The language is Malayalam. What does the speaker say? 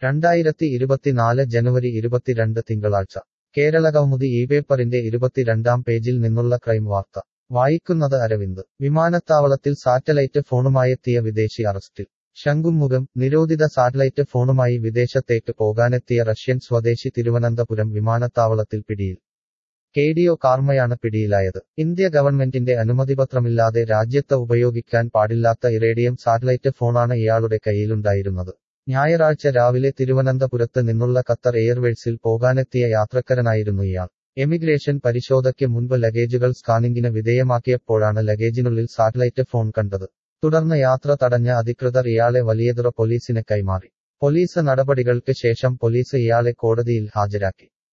രണ്ടായിരത്തി ഇരുപത്തിനാല് ജനുവരി ഇരുപത്തിരണ്ട് തിങ്കളാഴ്ച കേരള കൗമുദി ഈ പേപ്പറിന്റെ ഇരുപത്തിരണ്ടാം പേജിൽ നിന്നുള്ള ക്രൈം വാർത്ത വായിക്കുന്നത് അരവിന്ദ് വിമാനത്താവളത്തിൽ സാറ്റലൈറ്റ് ഫോണുമായെത്തിയ വിദേശി അറസ്റ്റിൽ ശംഖുമുഖം നിരോധിത സാറ്റലൈറ്റ് ഫോണുമായി വിദേശത്തേക്ക് പോകാനെത്തിയ റഷ്യൻ സ്വദേശി തിരുവനന്തപുരം വിമാനത്താവളത്തിൽ പിടിയിൽ കേഡിയോ കാർമയാണ് പിടിയിലായത് ഇന്ത്യ ഗവൺമെന്റിന്റെ അനുമതിപത്രമില്ലാതെ രാജ്യത്ത് ഉപയോഗിക്കാൻ പാടില്ലാത്ത ഇറേഡിയം സാറ്റലൈറ്റ് ഫോണാണ് ഇയാളുടെ കയ്യിലുണ്ടായിരുന്നത് ഞായറാഴ്ച രാവിലെ തിരുവനന്തപുരത്ത് നിന്നുള്ള ഖത്തർ എയർവേഴ്സിൽ പോകാനെത്തിയ യാത്രക്കാരനായിരുന്നു ഇയാൾ എമിഗ്രേഷൻ പരിശോധയ്ക്ക് മുൻപ് ലഗേജുകൾ സ്കാനിംഗിന് വിധേയമാക്കിയപ്പോഴാണ് ലഗേജിനുള്ളിൽ സാറ്റലൈറ്റ് ഫോൺ കണ്ടത് തുടർന്ന് യാത്ര തടഞ്ഞ അധികൃതർ ഇയാളെ വലിയതുറ പോലീസിന് കൈമാറി പോലീസ് നടപടികൾക്ക് ശേഷം പോലീസ് ഇയാളെ കോടതിയിൽ ഹാജരാക്കി